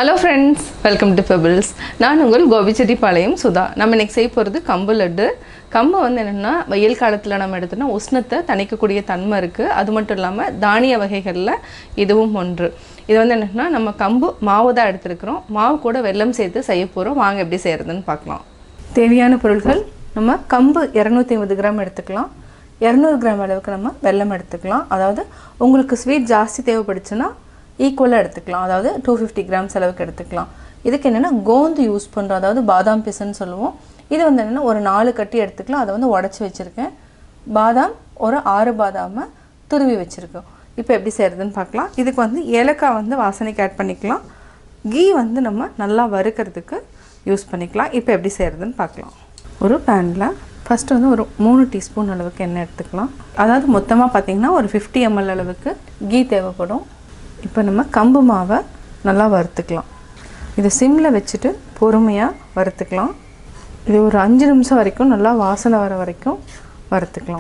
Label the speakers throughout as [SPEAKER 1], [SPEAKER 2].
[SPEAKER 1] hello friends welcome to Pebbles நான் உங்கள் கோபிச்செட்டிப்பாளையம் சுதா நம்ம இன்னைக்கு செய்ய போகிறது கம்பு லட்டு கம்பு வந்து என்னென்னா வெயில் காலத்தில் நம்ம எடுத்தோம்னா உஷ்ணத்தை தணிக்கக்கூடிய தன்மை இருக்குது அது மட்டும் இல்லாமல் தானிய வகைகளில் இதுவும் ஒன்று இது வந்து என்னென்னா நம்ம கம்பு மாவு தான் எடுத்துருக்குறோம் மாவு கூட வெல்லம் சேர்த்து செய்ய போகிறோம் வாங்க எப்படி செய்கிறதுன்னு பார்க்கலாம் தேவையான பொருட்கள் நம்ம கம்பு இரநூத்தி ஐம்பது கிராம் எடுத்துக்கலாம் இரநூறு கிராம் அளவுக்கு நம்ம வெல்லம் எடுத்துக்கலாம் அதாவது உங்களுக்கு ஸ்வீட் ஜாஸ்தி தேவைப்படுச்சுன்னா ஈக்குவலாக எடுத்துக்கலாம் அதாவது டூ ஃபிஃப்டி கிராம்ஸ் அளவுக்கு எடுத்துக்கலாம் இதுக்கு என்னென்னா கோந்து யூஸ் பண்ணுறோம் அதாவது பாதாம் பிசன்னு சொல்லுவோம் இது வந்து என்னென்னா ஒரு நாலு கட்டி எடுத்துக்கலாம் அதை வந்து உடச்சி வச்சுருக்கேன் பாதாம் ஒரு ஆறு பாதாமை துருவி வச்சுருக்கோம் இப்போ எப்படி செய்கிறதுன்னு பார்க்கலாம் இதுக்கு வந்து ஏலக்காய் வந்து வாசனைக்கு ஆட் பண்ணிக்கலாம் கீ வந்து நம்ம நல்லா வறுக்கிறதுக்கு யூஸ் பண்ணிக்கலாம் இப்போ எப்படி செய்கிறதுன்னு பார்க்கலாம் ஒரு பேனில் ஃபஸ்ட்டு வந்து ஒரு மூணு டீஸ்பூன் அளவுக்கு எண்ணெய் எடுத்துக்கலாம் அதாவது மொத்தமாக பார்த்திங்கன்னா ஒரு ஃபிஃப்டி எம்எல் அளவுக்கு கீ தேவைப்படும் இப்போ நம்ம கம்பு மாவை நல்லா வறுத்துக்கலாம் இதை சிம்மில் வச்சுட்டு பொறுமையாக வறுத்துக்கலாம் இது ஒரு அஞ்சு நிமிஷம் வரைக்கும் நல்லா வாசனை வர வரைக்கும் வறுத்துக்கலாம்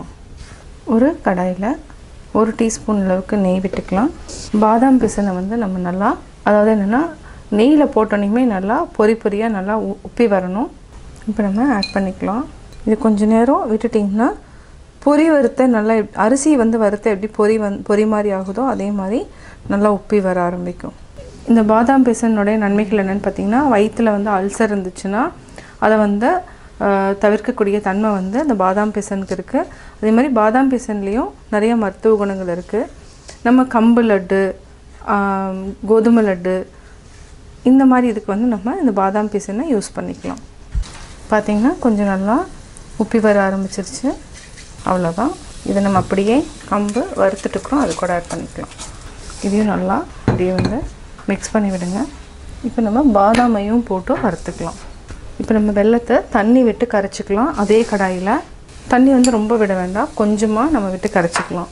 [SPEAKER 1] ஒரு கடாயில் ஒரு டீஸ்பூன் அளவுக்கு நெய் விட்டுக்கலாம் பாதாம் பிசனை வந்து நம்ம நல்லா அதாவது என்னென்னா நெய்யில் போட்டோன்னே நல்லா பொறி பொரியாக நல்லா உ- உப்பி வரணும் இப்போ நம்ம ஆட் பண்ணிக்கலாம் இது கொஞ்ச நேரம் விட்டுட்டிங்கன்னா பொரி வறுத்த நல்லா எப்- அரிசி வந்து வறுத்த எப்படி பொரி வந் பொரி மாதிரி ஆகுதோ அதே மாதிரி நல்லா உப்பி வர ஆரம்பிக்கும் இந்த பாதாம் பிசனுடைய நன்மைகள் என்னென்னு பார்த்தீங்கன்னா வயிற்றில் வந்து அல்சர் இருந்துச்சுன்னா அதை வந்து ஆஹ், தவிர்க்கக்கூடிய தன்மை வந்து அந்த பாதாம் பிசனுக்கு இருக்குது அதே மாதிரி பாதாம் பிசன்லேயும் நிறைய மருத்துவ குணங்கள் இருக்குது நம்ம கம்பு லட்டு ஆம், கோதுமை லட்டு இந்த மாதிரி இதுக்கு வந்து நம்ம இந்த பாதாம் பிசனை யூஸ் பண்ணிக்கலாம் பார்த்திங்கன்னா கொஞ்சம் நல்லா உப்பி வர ஆரம்பிச்சிருச்சு அவ்வளோதான் இதை நம்ம அப்படியே கம்பு வறுத்துட்டுக்கிறோம் அது கூட ஆட் பண்ணிக்கலாம் இதையும் நல்லா அப்படியே வந்து மிக்ஸ் பண்ணி விடுங்க இப்போ நம்ம பாதாமையும் போட்டு வறுத்துக்கலாம் இப்போ நம்ம வெல்லத்தை தண்ணி விட்டு கரைச்சிக்கலாம் அதே கடாயில் தண்ணி வந்து ரொம்ப விட வேண்டாம் கொஞ்சமாக நம்ம விட்டு கரைச்சிக்கலாம்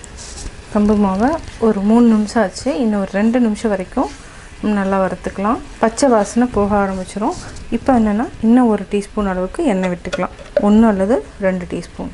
[SPEAKER 1] கம்பு மாவை ஒரு மூணு நிமிஷம் ஆச்சு இன்னும் ஒரு ரெண்டு நிமிஷம் வரைக்கும் நம்ம நல்லா வறுத்துக்கலாம் பச்சை வாசனை போக ஆரம்பிச்சிரும் இப்போ என்னென்னா இன்னும் ஒரு டீஸ்பூன் அளவுக்கு எண்ணெய் விட்டுக்கலாம் ஒன்று அல்லது ரெண்டு டீஸ்பூன்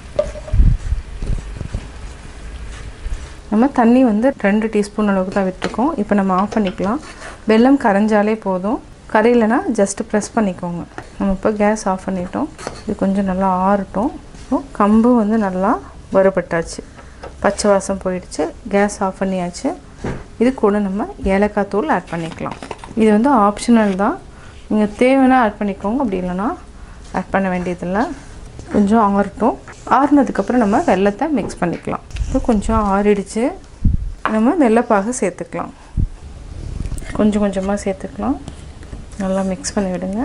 [SPEAKER 1] நம்ம தண்ணி வந்து ரெண்டு டீஸ்பூன் அளவுக்கு தான் விட்டுருக்கோம் இப்போ நம்ம ஆஃப் பண்ணிக்கலாம் வெல்லம் கரைஞ்சாலே போதும் கரையிலனா ஜஸ்ட் ப்ரெஸ் பண்ணிக்கோங்க நம்ம இப்போ கேஸ் ஆஃப் பண்ணிட்டோம் இது கொஞ்சம் நல்லா ஆறட்டும் இப்போ கம்பு வந்து நல்லா வறுபட்டாச்சு பச்சை வாசம் போயிடுச்சு கேஸ் ஆஃப் பண்ணியாச்சு இது கூட நம்ம ஏலக்காய் தூள் ஆட் பண்ணிக்கலாம் இது வந்து ஆப்ஷனல் தான் நீங்கள் தேவைன்னா ஆட் பண்ணிக்கோங்க அப்படி இல்லைன்னா ஆட் பண்ண வேண்டியதில்லை கொஞ்சம் ஆறட்டும் ஆறுனதுக்கப்புறம் நம்ம வெல்லத்தை மிக்ஸ் பண்ணிக்கலாம் இப்போ கொஞ்சம் ஆறிடுச்சு நம்ம வெள்ளைப்பாக சேர்த்துக்கலாம் கொஞ்சம் கொஞ்சமாக சேர்த்துக்கலாம் நல்லா மிக்ஸ் பண்ணி விடுங்க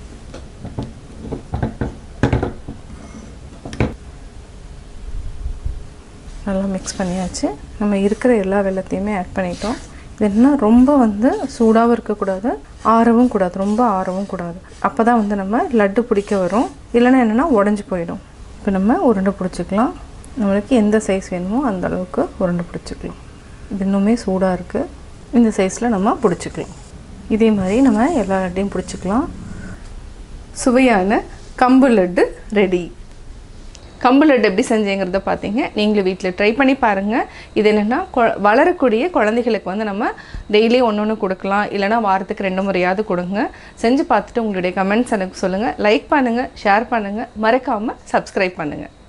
[SPEAKER 1] நல்லா மிக்ஸ் பண்ணியாச்சு நம்ம இருக்கிற எல்லா வெள்ளத்தையுமே ஆட் பண்ணிட்டோம் இது என்ன ரொம்ப வந்து சூடாகவும் இருக்கக்கூடாது ஆறவும் கூடாது ரொம்ப ஆறவும் கூடாது அப்போ தான் வந்து நம்ம லட்டு பிடிக்க வரும் இல்லைன்னா என்னென்னா உடஞ்சி போயிடும் இப்போ நம்ம உருண்டை பிடிச்சிக்கலாம் நம்மளுக்கு எந்த சைஸ் வேணுமோ அந்த அளவுக்கு உருண்டை பிடிச்சிக்கலாம் இது இன்னுமே சூடாக இருக்குது இந்த சைஸில் நம்ம பிடிச்சிக்கலாம் இதே மாதிரி நம்ம எல்லா லட்டையும் பிடிச்சிக்கலாம் சுவையான கம்பு லட்டு ரெடி கம்பு லட்டு எப்படி செஞ்சேங்கிறத பார்த்தீங்க நீங்களும் வீட்டில் ட்ரை பண்ணி பாருங்கள் இது என்னென்னா கொ வளரக்கூடிய குழந்தைகளுக்கு வந்து நம்ம டெய்லி ஒன்று ஒன்று கொடுக்கலாம் இல்லைனா வாரத்துக்கு ரெண்டு முறையாவது கொடுங்க செஞ்சு பார்த்துட்டு உங்களுடைய கமெண்ட்ஸ் எனக்கு சொல்லுங்கள் லைக் பண்ணுங்கள் ஷேர் பண்ணுங்கள் மறக்காமல் சப்ஸ்கிரைப் பண்ணுங்கள்